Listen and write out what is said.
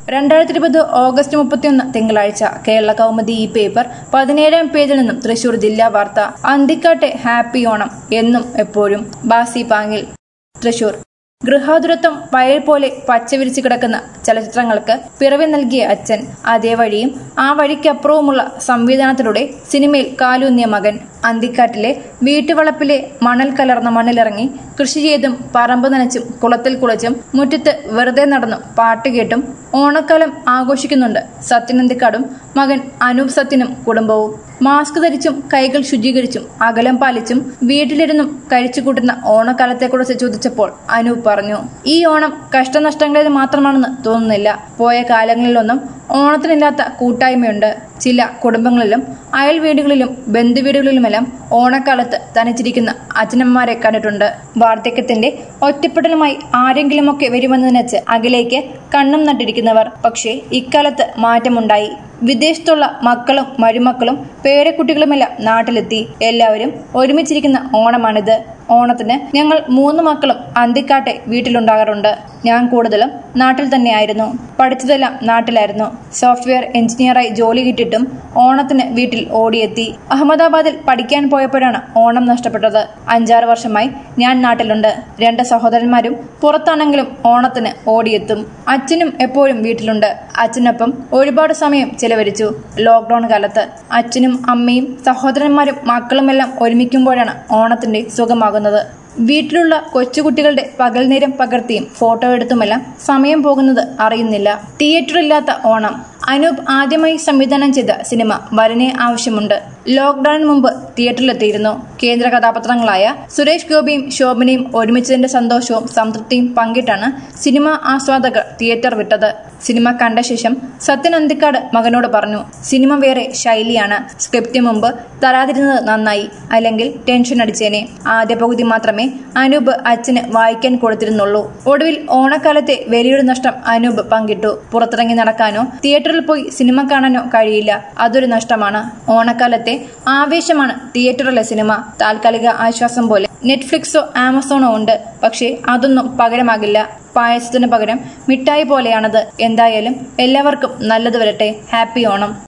രണ്ടായിരത്തി ഇരുപത് ഓഗസ്റ്റ് മുപ്പത്തിയൊന്ന് തിങ്കളാഴ്ച കേരള കൗമുദി ഈ പേപ്പർ പതിനേഴാം പേജിൽ നിന്നും തൃശൂർ ജില്ലാ വാർത്ത അന്തിക്കാട്ടെ ഹാപ്പി ഓണം എന്നും എപ്പോഴും ബാസി പാങ്ങിൽ തൃശൂർ ഗൃഹാതുരത്വം വയൽ പോലെ പച്ചവിരിച്ചു കിടക്കുന്ന ചലച്ചിത്രങ്ങൾക്ക് പിറവി നൽകിയ അച്ഛൻ അതേ വഴിയും ആ വഴിക്കപ്പുറവുമുള്ള സംവിധാനത്തിലൂടെ സിനിമയിൽ കാലൂന്നിയ മകൻ അന്തിക്കാട്ടിലെ വീട്ടുവളപ്പിലെ മണൽ കലർന്ന മണ്ണിലിറങ്ങി കൃഷി ചെയ്തും പറമ്പ് നനച്ചും കുളത്തിൽ കുളച്ചും മുറ്റത്ത് വെറുതെ നടന്നും പാട്ട് കേട്ടും ഓണക്കാലം ആഘോഷിക്കുന്നുണ്ട് സത്യൻ അന്തിക്കാടും മകൻ അനൂപ് സത്യനും കുടുംബവും മാസ്ക് ധരിച്ചും കൈകൾ ശുചീകരിച്ചും അകലം പാലിച്ചും വീട്ടിലിരുന്നും കഴിച്ചു കൂട്ടുന്ന ഓണക്കാലത്തെക്കുറിച്ച് ചോദിച്ചപ്പോൾ അനൂപ് പറഞ്ഞു ഈ ഓണം കഷ്ടനഷ്ടങ്ങളേത് മാത്രമാണെന്ന് തോന്നുന്നില്ല പോയ കാലങ്ങളിലൊന്നും ഓണത്തിനില്ലാത്ത കൂട്ടായ്മയുണ്ട് ചില കുടുംബങ്ങളിലും അയൽ വീടുകളിലും ബന്ധുവീടുകളിലുമെല്ലാം ഓണക്കാലത്ത് തനിച്ചിരിക്കുന്ന അച്ഛനമ്മമാരെ കണ്ടിട്ടുണ്ട് വാർദ്ധക്യത്തിന്റെ ഒറ്റപ്പെടലുമായി ആരെങ്കിലുമൊക്കെ വരുമെന്നതിനച്ച് അകലേക്ക് കണ്ണും നട്ടിരിക്കുന്നവർ പക്ഷേ ഇക്കാലത്ത് മാറ്റമുണ്ടായി വിദേശത്തുള്ള മക്കളും മരുമക്കളും പേരക്കുട്ടികളുമെല്ലാം നാട്ടിലെത്തി എല്ലാവരും ഒരുമിച്ചിരിക്കുന്ന ഓണമാണിത് ഓണത്തിന് ഞങ്ങൾ മൂന്ന് മക്കളും അന്തിക്കാട്ടെ വീട്ടിലുണ്ടാകാറുണ്ട് ഞാൻ കൂടുതലും നാട്ടിൽ തന്നെയായിരുന്നു പഠിച്ചതെല്ലാം നാട്ടിലായിരുന്നു സോഫ്റ്റ്വെയർ എഞ്ചിനീയറായി ജോലി കിട്ടിയിട്ടും ഓണത്തിന് വീട്ടിൽ ഓടിയെത്തി അഹമ്മദാബാദിൽ പഠിക്കാൻ പോയപ്പോഴാണ് ഓണം നഷ്ടപ്പെട്ടത് അഞ്ചാറ് വർഷമായി ഞാൻ നാട്ടിലുണ്ട് രണ്ട് സഹോദരന്മാരും പുറത്താണെങ്കിലും ഓണത്തിന് ഓടിയെത്തും അച്ഛനും എപ്പോഴും വീട്ടിലുണ്ട് അച്ഛനൊപ്പം ഒരുപാട് സമയം ചെലവഴിച്ചു ലോക്ക്ഡൌൺ കാലത്ത് അച്ഛനും അമ്മയും സഹോദരന്മാരും മക്കളുമെല്ലാം ഒരുമിക്കുമ്പോഴാണ് ഓണത്തിന്റെ സുഖമാകുന്നത് വീട്ടിലുള്ള കൊച്ചുകുട്ടികളുടെ പകൽ നേരം പകർത്തിയും ഫോട്ടോ എടുത്തുമെല്ലാം സമയം പോകുന്നത് അറിയുന്നില്ല തിയേറ്ററില്ലാത്ത ഓണം അനൂപ് ആദ്യമായി സംവിധാനം ചെയ്ത സിനിമ വരനെ ആവശ്യമുണ്ട് ലോക്ക്ഡൌണിന് മുമ്പ് തിയേറ്ററിലെത്തിയിരുന്നു കേന്ദ്ര കഥാപാത്രങ്ങളായ സുരേഷ് ഗോപിയും ശോഭനയും ഒരുമിച്ചതിന്റെ സന്തോഷവും സംതൃപ്തിയും പങ്കിട്ടാണ് സിനിമ ആസ്വാദകർ തിയേറ്റർ വിട്ടത് സിനിമ കണ്ട ശേഷം സത്യൻ അന്തിക്കാട് മകനോട് പറഞ്ഞു സിനിമ വേറെ ശൈലിയാണ് സ്ക്രിപ്റ്റ് മുമ്പ് തരാതിരുന്നത് നന്നായി അല്ലെങ്കിൽ ടെൻഷൻ അടിച്ചേനെ ആദ്യ പകുതി മാത്രമേ അനൂപ് അച്ഛന് വായിക്കാൻ കൊടുത്തിരുന്നുള്ളൂ ഒടുവിൽ ഓണക്കാലത്തെ വലിയൊരു നഷ്ടം അനൂപ് പങ്കിട്ടു പുറത്തിറങ്ങി നടക്കാനോ തിയേറ്ററിൽ പോയി സിനിമ കാണാനോ കഴിയില്ല അതൊരു നഷ്ടമാണ് ഓണക്കാലത്തെ ആവേശമാണ് തിയേറ്ററിലെ സിനിമ താൽക്കാലിക ആശ്വാസം പോലെ നെറ്റ്ഫ്ലിക്സോ ആമസോണോ ഉണ്ട് പക്ഷേ അതൊന്നും പകരമാകില്ല പായസത്തിന് പകരം മിഠായി പോലെയാണത് എന്തായാലും എല്ലാവർക്കും നല്ലത് വരട്ടെ ഹാപ്പി ഓണം